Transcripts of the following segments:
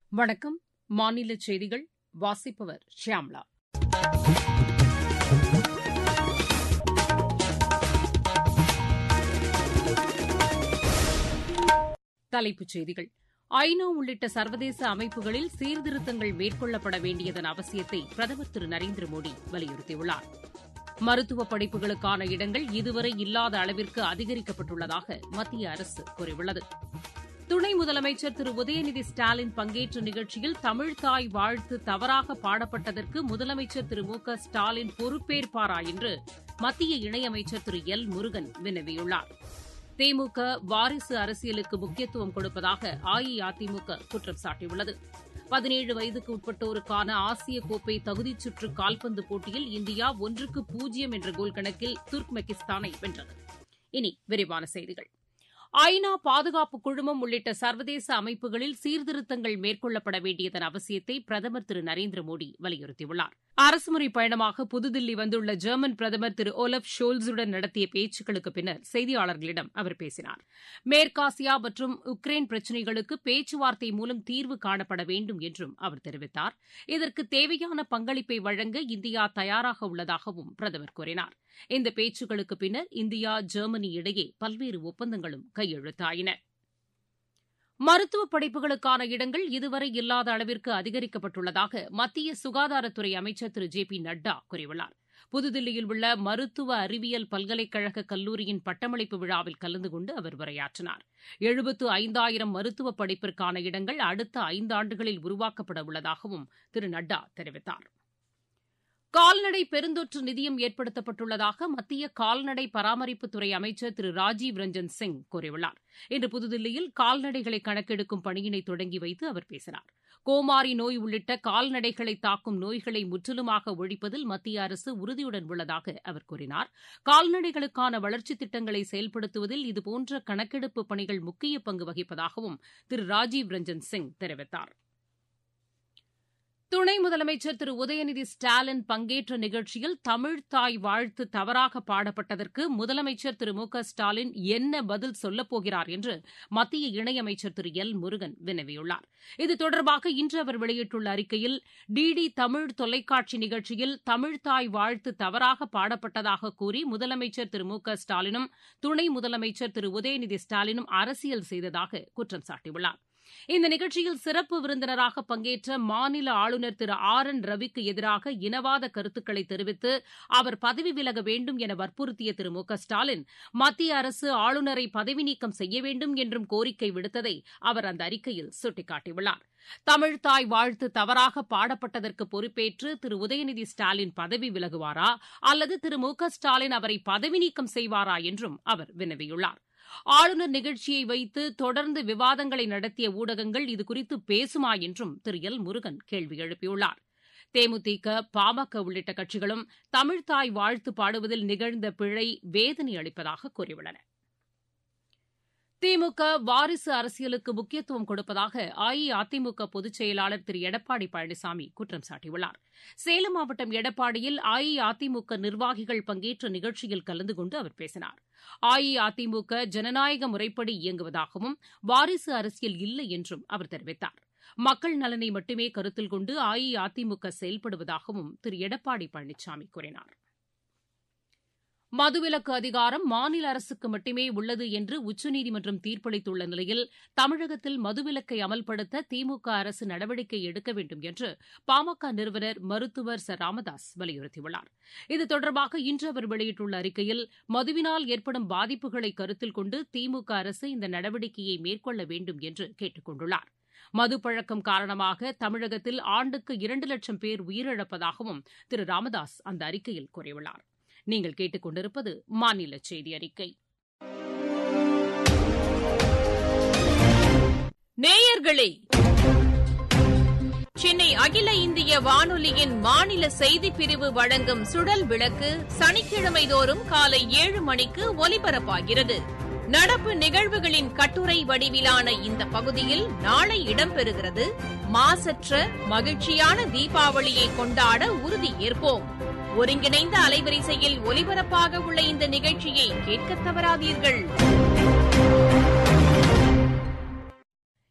வணக்கம் மாநில செய்திகள் வாசிப்பவர் ஷியாம்லா தலைப்புச் செய்திகள் ஐநா உள்ளிட்ட சர்வதேச அமைப்புகளில் சீர்திருத்தங்கள் மேற்கொள்ளப்பட வேண்டியதன் அவசியத்தை பிரதமர் திரு நரேந்திர மோடி வலியுறுத்தியுள்ளார் மருத்துவ படிப்புகளுக்கான இடங்கள் இதுவரை இல்லாத அளவிற்கு அதிகரிக்கப்பட்டுள்ளதாக மத்திய அரசு கூறியுள்ளது துணை முதலமைச்சர் திரு உதயநிதி ஸ்டாலின் பங்கேற்ற நிகழ்ச்சியில் தமிழ்தாய் வாழ்த்து தவறாக பாடப்பட்டதற்கு முதலமைச்சர் திரு மு க ஸ்டாலின் பொறுப்பேற்பாரா என்று மத்திய இணையமைச்சர் திரு எல் முருகன் வினவியுள்ளார் திமுக வாரிசு அரசியலுக்கு முக்கியத்துவம் கொடுப்பதாக அஇஅதிமுக குற்றம் சாட்டியுள்ளது பதினேழு வயதுக்கு உட்பட்டோருக்கான ஆசிய கோப்பை தகுதிச் சுற்று கால்பந்து போட்டியில் இந்தியா ஒன்றுக்கு பூஜ்ஜியம் என்ற கோல் கணக்கில் துர்க்மெகிஸ்தானை வென்றது இனி விரிவான செய்திகள் ஐநா பாதுகாப்பு குழுமம் உள்ளிட்ட சர்வதேச அமைப்புகளில் சீர்திருத்தங்கள் மேற்கொள்ளப்பட வேண்டியதன் அவசியத்தை பிரதமர் திரு நரேந்திர மோடி வலியுறுத்தியுள்ளார் அரசுமுறை பயணமாக புதுதில்லி வந்துள்ள ஜெர்மன் பிரதமர் திரு ஓலப் ஷோல்ஸுடன் நடத்திய பேச்சுக்களுக்கு பின்னர் செய்தியாளர்களிடம் அவர் பேசினார் மேற்காசியா மற்றும் உக்ரைன் பிரச்சினைகளுக்கு பேச்சுவார்த்தை மூலம் தீர்வு காணப்பட வேண்டும் என்றும் அவர் தெரிவித்தார் இதற்கு தேவையான பங்களிப்பை வழங்க இந்தியா தயாராக உள்ளதாகவும் பிரதமர் கூறினார் இந்த பேச்சுக்களுக்கு பின்னர் இந்தியா ஜெர்மனி இடையே பல்வேறு ஒப்பந்தங்களும் கையெழுத்தாயின மருத்துவ படிப்புகளுக்கான இடங்கள் இதுவரை இல்லாத அளவிற்கு அதிகரிக்கப்பட்டுள்ளதாக மத்திய சுகாதாரத்துறை அமைச்சர் திரு ஜே பி நட்டா கூறியுள்ளார் புதுதில்லியில் உள்ள மருத்துவ அறிவியல் பல்கலைக்கழக கல்லூரியின் பட்டமளிப்பு விழாவில் கலந்து கொண்டு அவர் உரையாற்றினார் எழுபத்து ஐந்தாயிரம் மருத்துவ படிப்பிற்கான இடங்கள் அடுத்த ஐந்தாண்டுகளில் உருவாக்கப்பட உள்ளதாகவும் திரு நட்டா தெரிவித்தார் கால்நடை பெருந்தொற்று நிதியம் ஏற்படுத்தப்பட்டுள்ளதாக மத்திய கால்நடை பராமரிப்புத்துறை அமைச்சர் திரு ராஜீவ் ரஞ்சன் சிங் கூறியுள்ளார் இன்று புதுதில்லியில் கால்நடைகளை கணக்கெடுக்கும் பணியினை தொடங்கி வைத்து அவர் பேசினார் கோமாரி நோய் உள்ளிட்ட கால்நடைகளை தாக்கும் நோய்களை முற்றிலுமாக ஒழிப்பதில் மத்திய அரசு உறுதியுடன் உள்ளதாக அவர் கூறினார் கால்நடைகளுக்கான வளர்ச்சித் திட்டங்களை செயல்படுத்துவதில் இதுபோன்ற கணக்கெடுப்பு பணிகள் முக்கிய பங்கு வகிப்பதாகவும் திரு ராஜீவ் ரஞ்சன் சிங் தெரிவித்தாா் துணை முதலமைச்சர் திரு உதயநிதி ஸ்டாலின் பங்கேற்ற நிகழ்ச்சியில் தமிழ் தாய் வாழ்த்து தவறாக பாடப்பட்டதற்கு முதலமைச்சர் திரு மு க ஸ்டாலின் என்ன பதில் சொல்லப்போகிறார் என்று மத்திய இணையமைச்சர் திரு எல் முருகன் வினவியுள்ளார் இது தொடர்பாக இன்று அவர் வெளியிட்டுள்ள அறிக்கையில் டிடி தமிழ் தொலைக்காட்சி நிகழ்ச்சியில் தமிழ் தாய் வாழ்த்து தவறாக பாடப்பட்டதாக கூறி முதலமைச்சர் திரு மு க ஸ்டாலினும் துணை முதலமைச்சர் திரு உதயநிதி ஸ்டாலினும் அரசியல் செய்ததாக குற்றம் சாட்டியுள்ளார் இந்த நிகழ்ச்சியில் சிறப்பு விருந்தினராக பங்கேற்ற மாநில ஆளுநர் திரு ஆர் என் ரவிக்கு எதிராக இனவாத கருத்துக்களை தெரிவித்து அவர் பதவி விலக வேண்டும் என வற்புறுத்திய திரு மு க ஸ்டாலின் மத்திய அரசு ஆளுநரை பதவி நீக்கம் செய்ய வேண்டும் என்றும் கோரிக்கை விடுத்ததை அவர் அந்த அறிக்கையில் சுட்டிக்காட்டியுள்ளார் தமிழ் தாய் வாழ்த்து தவறாக பாடப்பட்டதற்கு பொறுப்பேற்று திரு உதயநிதி ஸ்டாலின் பதவி விலகுவாரா அல்லது திரு மு க ஸ்டாலின் அவரை பதவி நீக்கம் செய்வாரா என்றும் அவர் வினவியுள்ளார் ஆளுநர் நிகழ்ச்சியை வைத்து தொடர்ந்து விவாதங்களை நடத்திய ஊடகங்கள் இதுகுறித்து பேசுமா என்றும் திரு எல் முருகன் கேள்வி எழுப்பியுள்ளார் தேமுதிக பாமக உள்ளிட்ட கட்சிகளும் தமிழ்தாய் வாழ்த்து பாடுவதில் நிகழ்ந்த பிழை வேதனை அளிப்பதாக கூறியுள்ளன திமுக வாரிசு அரசியலுக்கு முக்கியத்துவம் கொடுப்பதாக அஇஅதிமுக பொதுச் செயலாளர் திரு எடப்பாடி பழனிசாமி குற்றம் சாட்டியுள்ளார் சேலம் மாவட்டம் எடப்பாடியில் அஇஅதிமுக நிர்வாகிகள் பங்கேற்ற நிகழ்ச்சியில் கலந்து கொண்டு அவர் பேசினார் அஇஅதிமுக ஜனநாயக முறைப்படி இயங்குவதாகவும் வாரிசு அரசியல் இல்லை என்றும் அவர் தெரிவித்தார் மக்கள் நலனை மட்டுமே கருத்தில் கொண்டு அஇஅதிமுக செயல்படுவதாகவும் திரு எடப்பாடி பழனிசாமி கூறினார் மதுவிலக்கு அதிகாரம் மாநில அரசுக்கு மட்டுமே உள்ளது என்று உச்சநீதிமன்றம் தீர்ப்பளித்துள்ள நிலையில் தமிழகத்தில் மதுவிலக்கை அமல்படுத்த திமுக அரசு நடவடிக்கை எடுக்க வேண்டும் என்று பாமக நிறுவனர் மருத்துவர் ச ராமதாஸ் வலியுறுத்தியுள்ளார் இது தொடர்பாக இன்று அவர் வெளியிட்டுள்ள அறிக்கையில் மதுவினால் ஏற்படும் பாதிப்புகளை கருத்தில் கொண்டு திமுக அரசு இந்த நடவடிக்கையை மேற்கொள்ள வேண்டும் என்று கேட்டுக் கொண்டுள்ளார் மது பழக்கம் காரணமாக தமிழகத்தில் ஆண்டுக்கு இரண்டு லட்சம் பேர் உயிரிழப்பதாகவும் திரு ராமதாஸ் அந்த அறிக்கையில் கூறியுள்ளார் நீங்கள் கேட்டுக்கொண்டிருப்பது மாநில செய்தி அறிக்கை நேயர்களே சென்னை அகில இந்திய வானொலியின் மாநில செய்திப் பிரிவு வழங்கும் சுடல் விளக்கு சனிக்கிழமை தோறும் காலை ஏழு மணிக்கு ஒலிபரப்பாகிறது நடப்பு நிகழ்வுகளின் கட்டுரை வடிவிலான இந்த பகுதியில் நாளை இடம்பெறுகிறது மாசற்ற மகிழ்ச்சியான தீபாவளியை கொண்டாட உறுதி ஏற்போம் ஒருங்கிணைந்த அலைவரிசையில் ஒலிபரப்பாக உள்ள இந்த நிகழ்ச்சியை கேட்க தவறாதீர்கள்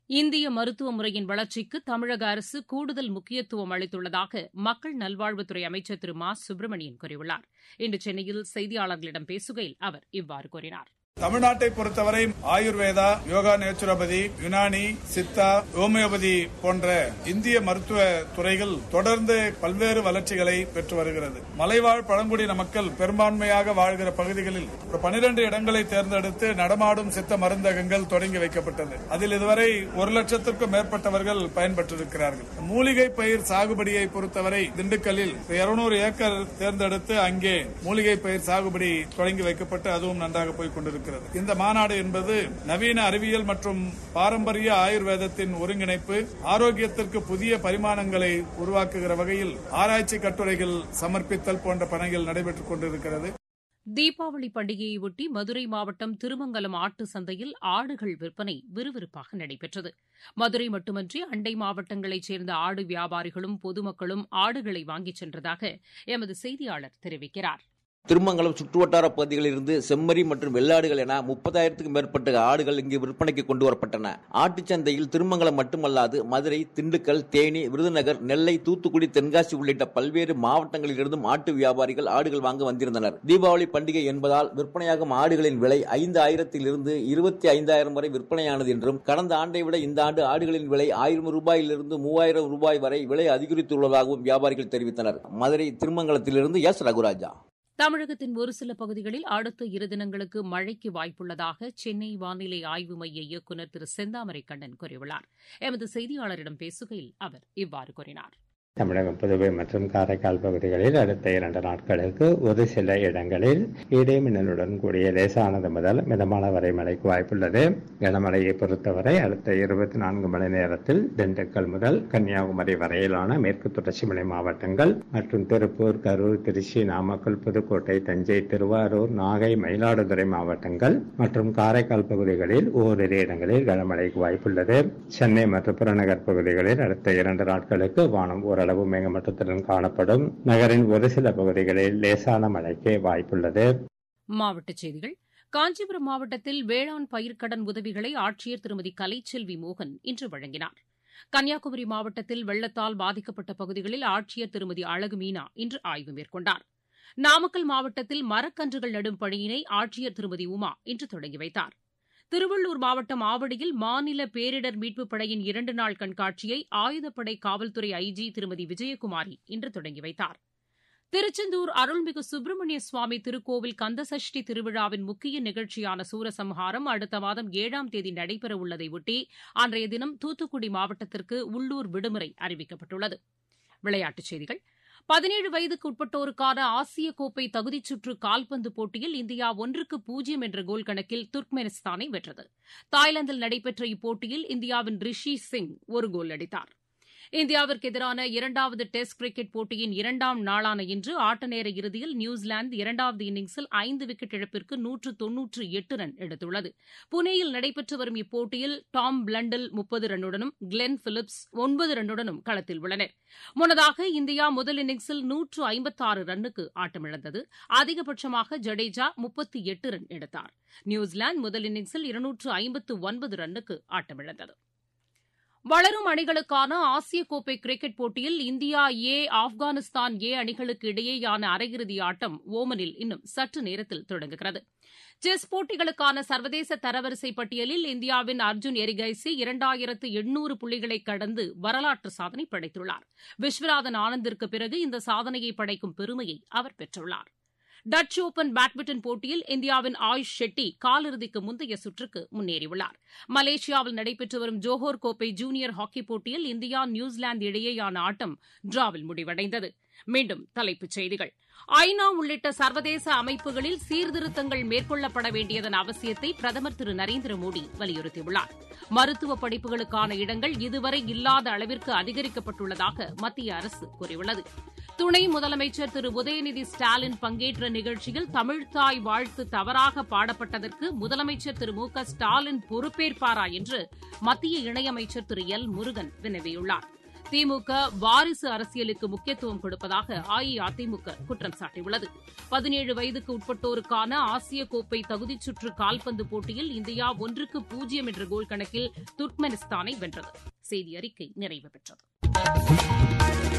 இந்திய மருத்துவ முறையின் வளர்ச்சிக்கு தமிழக அரசு கூடுதல் முக்கியத்துவம் அளித்துள்ளதாக மக்கள் நல்வாழ்வுத்துறை அமைச்சர் திரு மா சுப்பிரமணியன் கூறியுள்ளார் இன்று சென்னையில் செய்தியாளர்களிடம் பேசுகையில் அவர் இவ்வாறு கூறினார் தமிழ்நாட்டை பொறுத்தவரை ஆயுர்வேதா யோகா நேச்சுரோபதி யுனானி சித்தா ஹோமியோபதி போன்ற இந்திய மருத்துவ துறைகள் தொடர்ந்து பல்வேறு வளர்ச்சிகளை பெற்று வருகிறது மலைவாழ் பழங்குடியின மக்கள் பெரும்பான்மையாக வாழ்கிற பகுதிகளில் ஒரு பனிரெண்டு இடங்களை தேர்ந்தெடுத்து நடமாடும் சித்த மருந்தகங்கள் தொடங்கி வைக்கப்பட்டது அதில் இதுவரை ஒரு லட்சத்திற்கும் மேற்பட்டவர்கள் பயன்பெற்றிருக்கிறார்கள் மூலிகை பயிர் சாகுபடியை பொறுத்தவரை திண்டுக்கல்லில் இருநூறு ஏக்கர் தேர்ந்தெடுத்து அங்கே மூலிகை பயிர் சாகுபடி தொடங்கி வைக்கப்பட்டு அதுவும் நன்றாக போய் கொண்டிருக்கிறது இருக்கிறது இந்த மாநாடு என்பது நவீன அறிவியல் மற்றும் பாரம்பரிய ஆயுர்வேதத்தின் ஒருங்கிணைப்பு ஆரோக்கியத்திற்கு புதிய பரிமாணங்களை உருவாக்குகிற வகையில் ஆராய்ச்சி கட்டுரைகள் சமர்ப்பித்தல் போன்ற பணிகள் நடைபெற்றுக் கொண்டிருக்கிறது தீபாவளி பண்டிகையையொட்டி மதுரை மாவட்டம் திருமங்கலம் ஆட்டு சந்தையில் ஆடுகள் விற்பனை விறுவிறுப்பாக நடைபெற்றது மதுரை மட்டுமன்றி அண்டை மாவட்டங்களைச் சேர்ந்த ஆடு வியாபாரிகளும் பொதுமக்களும் ஆடுகளை வாங்கிச் சென்றதாக எமது செய்தியாளர் தெரிவிக்கிறார் திருமங்கலம் சுற்றுவட்டார பகுதிகளிலிருந்து செம்மறி மற்றும் வெள்ளாடுகள் என முப்பதாயிரத்துக்கும் மேற்பட்ட ஆடுகள் இங்கு விற்பனைக்கு கொண்டு வரப்பட்டன ஆட்டுச்சந்தையில் திருமங்கலம் மட்டுமல்லாது மதுரை திண்டுக்கல் தேனி விருதுநகர் நெல்லை தூத்துக்குடி தென்காசி உள்ளிட்ட பல்வேறு மாவட்டங்களிலிருந்தும் ஆட்டு வியாபாரிகள் ஆடுகள் வாங்க வந்திருந்தனர் தீபாவளி பண்டிகை என்பதால் விற்பனையாகும் ஆடுகளின் விலை ஐந்து ஆயிரத்திலிருந்து இருபத்தி ஐந்தாயிரம் வரை விற்பனையானது என்றும் கடந்த ஆண்டை விட இந்த ஆண்டு ஆடுகளின் விலை ஆயிரம் ரூபாயிலிருந்து மூவாயிரம் ரூபாய் வரை விலை அதிகரித்துள்ளதாகவும் வியாபாரிகள் தெரிவித்தனர் மதுரை திருமங்கலத்திலிருந்து எஸ் ரகுராஜா தமிழகத்தின் ஒரு சில பகுதிகளில் அடுத்த இரு தினங்களுக்கு மழைக்கு வாய்ப்புள்ளதாக சென்னை வானிலை ஆய்வு மைய இயக்குநர் திரு செந்தாமரை கண்ணன் கூறியுள்ளார் எமது செய்தியாளரிடம் பேசுகையில் அவர் இவ்வாறு கூறினார் தமிழகம் புதுவை மற்றும் காரைக்கால் பகுதிகளில் அடுத்த இரண்டு நாட்களுக்கு ஒரு சில இடங்களில் இடைமின்னலுடன் கூடிய லேசானது முதல் மிதமான வரை மழைக்கு வாய்ப்புள்ளது கனமழையை பொறுத்தவரை அடுத்த இருபத்தி நான்கு மணி நேரத்தில் திண்டுக்கல் முதல் கன்னியாகுமரி வரையிலான மேற்கு தொடர்ச்சி மலை மாவட்டங்கள் மற்றும் திருப்பூர் கரூர் திருச்சி நாமக்கல் புதுக்கோட்டை தஞ்சை திருவாரூர் நாகை மயிலாடுதுறை மாவட்டங்கள் மற்றும் காரைக்கால் பகுதிகளில் ஓரிரு இடங்களில் கனமழைக்கு வாய்ப்புள்ளது சென்னை மற்றும் புறநகர் பகுதிகளில் அடுத்த இரண்டு நாட்களுக்கு வானம் ஓரளவு அளவு மேகமட்டத்துடன் காணப்படும் நகரின் ஒரு சில பகுதிகளில் லேசான மழைக்கு வாய்ப்புள்ளது மாவட்டச் செய்திகள் காஞ்சிபுரம் மாவட்டத்தில் வேளாண் பயிர்க்கடன் உதவிகளை ஆட்சியர் திருமதி கலைச்செல்வி மோகன் இன்று வழங்கினார் கன்னியாகுமரி மாவட்டத்தில் வெள்ளத்தால் பாதிக்கப்பட்ட பகுதிகளில் ஆட்சியர் திருமதி அழகு மீனா இன்று ஆய்வு மேற்கொண்டார் நாமக்கல் மாவட்டத்தில் மரக்கன்றுகள் நடும் பணியினை ஆட்சியர் திருமதி உமா இன்று தொடங்கி வைத்தார் திருவள்ளூர் மாவட்டம் ஆவடியில் மாநில பேரிடர் மீட்புப் படையின் இரண்டு நாள் கண்காட்சியை ஆயுதப்படை காவல்துறை ஐஜி திருமதி விஜயகுமாரி இன்று தொடங்கி வைத்தார் திருச்செந்தூர் அருள்மிகு சுப்பிரமணிய சுவாமி திருக்கோவில் கந்தசஷ்டி திருவிழாவின் முக்கிய நிகழ்ச்சியான சூரசம்ஹாரம் அடுத்த மாதம் ஏழாம் தேதி நடைபெறவுள்ளதையொட்டி அன்றைய தினம் தூத்துக்குடி மாவட்டத்திற்கு உள்ளூர் விடுமுறை அறிவிக்கப்பட்டுள்ளது விளையாட்டுச் செய்திகள் பதினேழு வயதுக்கு உட்பட்டோருக்கான ஆசிய கோப்பை தகுதிச் சுற்று கால்பந்து போட்டியில் இந்தியா ஒன்றுக்கு பூஜ்ஜியம் என்ற கோல் கணக்கில் துர்க்மெனிஸ்தானை வென்றது தாய்லாந்தில் நடைபெற்ற இப்போட்டியில் இந்தியாவின் ரிஷி சிங் ஒரு கோல் அடித்தார் இந்தியாவிற்கு எதிரான இரண்டாவது டெஸ்ட் கிரிக்கெட் போட்டியின் இரண்டாம் நாளான இன்று ஆட்ட நேர இறுதியில் நியூசிலாந்து இரண்டாவது இன்னிங்ஸில் ஐந்து விக்கெட் இழப்பிற்கு நூற்று தொன்னூற்று எட்டு ரன் எடுத்துள்ளது புனேயில் நடைபெற்று வரும் இப்போட்டியில் டாம் பிளண்டில் முப்பது ரன்னுடனும் கிளென் பிலிப்ஸ் ஒன்பது ரன்னுடனும் களத்தில் உள்ளனர் முன்னதாக இந்தியா முதல் இன்னிங்ஸில் நூற்று ஐம்பத்தாறு ரன்னுக்கு ஆட்டமிழந்தது அதிகபட்சமாக ஜடேஜா முப்பத்தி எட்டு ரன் எடுத்தார் நியூசிலாந்து முதல் இன்னிங்ஸில் இருநூற்று ஐம்பத்து ஒன்பது ரன்னுக்கு ஆட்டமிழந்தது வளரும் அணிகளுக்கான ஆசிய கோப்பை கிரிக்கெட் போட்டியில் இந்தியா ஏ ஆப்கானிஸ்தான் ஏ அணிகளுக்கு இடையேயான அரையிறுதி ஆட்டம் ஓமனில் இன்னும் சற்று நேரத்தில் தொடங்குகிறது செஸ் போட்டிகளுக்கான சர்வதேச தரவரிசை பட்டியலில் இந்தியாவின் அர்ஜுன் எரிகைசி இரண்டாயிரத்து எண்ணூறு புள்ளிகளை கடந்து வரலாற்று சாதனை படைத்துள்ளார் விஸ்வநாதன் ஆனந்திற்கு பிறகு இந்த சாதனையை படைக்கும் பெருமையை அவர் பெற்றுள்ளார் டச் ஓபன் பேட்மிண்டன் போட்டியில் இந்தியாவின் ஆயுஷ் ஷெட்டி காலிறுதிக்கு முந்தைய சுற்றுக்கு முன்னேறியுள்ளார் மலேசியாவில் நடைபெற்று வரும் ஜோஹர் கோப்பை ஜூனியர் ஹாக்கி போட்டியில் இந்தியா நியூசிலாந்து இடையேயான ஆட்டம் டிராவில் முடிவடைந்தது மீண்டும் தலைப்புச் செய்திகள் ஐநா உள்ளிட்ட சர்வதேச அமைப்புகளில் சீர்திருத்தங்கள் மேற்கொள்ளப்பட வேண்டியதன் அவசியத்தை பிரதமர் திரு நரேந்திர மோடி வலியுறுத்தியுள்ளார் மருத்துவ படிப்புகளுக்கான இடங்கள் இதுவரை இல்லாத அளவிற்கு அதிகரிக்கப்பட்டுள்ளதாக மத்திய அரசு கூறியுள்ளது துணை முதலமைச்சர் திரு உதயநிதி ஸ்டாலின் பங்கேற்ற நிகழ்ச்சியில் தமிழ்தாய் வாழ்த்து தவறாக பாடப்பட்டதற்கு முதலமைச்சர் திரு மு க ஸ்டாலின் பொறுப்பேற்பாரா என்று மத்திய இணையமைச்சர் திரு எல் முருகன் வினவியுள்ளார் திமுக வாரிசு அரசியலுக்கு முக்கியத்துவம் கொடுப்பதாக அஇஅதிமுக குற்றம் சாட்டியுள்ளது பதினேழு வயதுக்கு உட்பட்டோருக்கான ஆசிய கோப்பை தகுதிச் சுற்று கால்பந்து போட்டியில் இந்தியா ஒன்றுக்கு பூஜ்ஜியம் என்ற கோல் கணக்கில் துர்க்மெனிஸ்தானை வென்றது செய்தி அறிக்கை நிறைவு பெற்றது